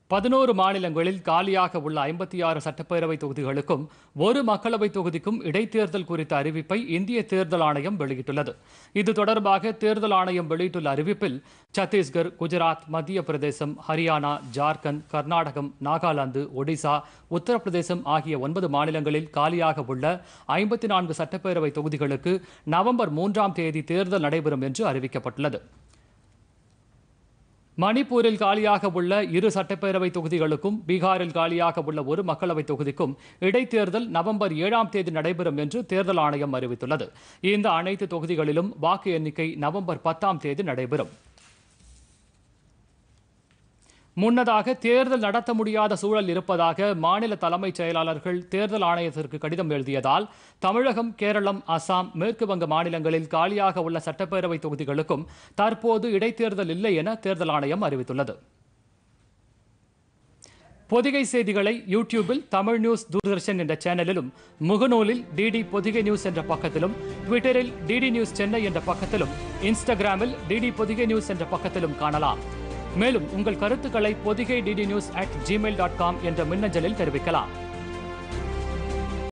பதினோரு மாநிலங்களில் காலியாக உள்ள ஐம்பத்தி ஆறு சட்டப்பேரவை தொகுதிகளுக்கும் ஒரு மக்களவை தொகுதிக்கும் இடைத்தேர்தல் குறித்த அறிவிப்பை இந்திய தேர்தல் ஆணையம் வெளியிட்டுள்ளது இது தொடர்பாக தேர்தல் ஆணையம் வெளியிட்டுள்ள அறிவிப்பில் சத்தீஸ்கர் குஜராத் மத்திய பிரதேசம் ஹரியானா ஜார்க்கண்ட் கர்நாடகம் நாகாலாந்து ஒடிசா உத்தரப்பிரதேசம் ஆகிய ஒன்பது மாநிலங்களில் காலியாக உள்ள ஐம்பத்தி நான்கு சட்டப்பேரவை தொகுதிகளுக்கு நவம்பர் மூன்றாம் தேதி தேர்தல் நடைபெறும் என்று அறிவிக்கப்பட்டுள்ளது மணிப்பூரில் காலியாக உள்ள இரு சட்டப்பேரவை தொகுதிகளுக்கும் பீகாரில் காலியாக உள்ள ஒரு மக்களவை தொகுதிக்கும் இடைத்தேர்தல் நவம்பர் ஏழாம் தேதி நடைபெறும் என்று தேர்தல் ஆணையம் அறிவித்துள்ளது இந்த அனைத்து தொகுதிகளிலும் வாக்கு எண்ணிக்கை நவம்பர் பத்தாம் தேதி நடைபெறும் முன்னதாக தேர்தல் நடத்த முடியாத சூழல் இருப்பதாக மாநில தலைமைச் செயலாளர்கள் தேர்தல் ஆணையத்திற்கு கடிதம் எழுதியதால் தமிழகம் கேரளம் அசாம் மேற்கு வங்க மாநிலங்களில் காலியாக உள்ள சட்டப்பேரவை தொகுதிகளுக்கும் தற்போது இடைத்தேர்தல் இல்லை என தேர்தல் ஆணையம் அறிவித்துள்ளது பொதிகை செய்திகளை யூடியூபில் தமிழ் நியூஸ் தூர்தர்ஷன் என்ற சேனலிலும் முகநூலில் டிடி பொதிகை நியூஸ் என்ற பக்கத்திலும் ட்விட்டரில் டிடி நியூஸ் சென்னை என்ற பக்கத்திலும் இன்ஸ்டாகிராமில் டிடி பொதிகை நியூஸ் என்ற பக்கத்திலும் காணலாம் மேலும் உங்கள் கருத்துக்களை Podhigai DD news at Gmail dot com என்ற மின்னஞ்சலில் தெரிவிக்கலாம்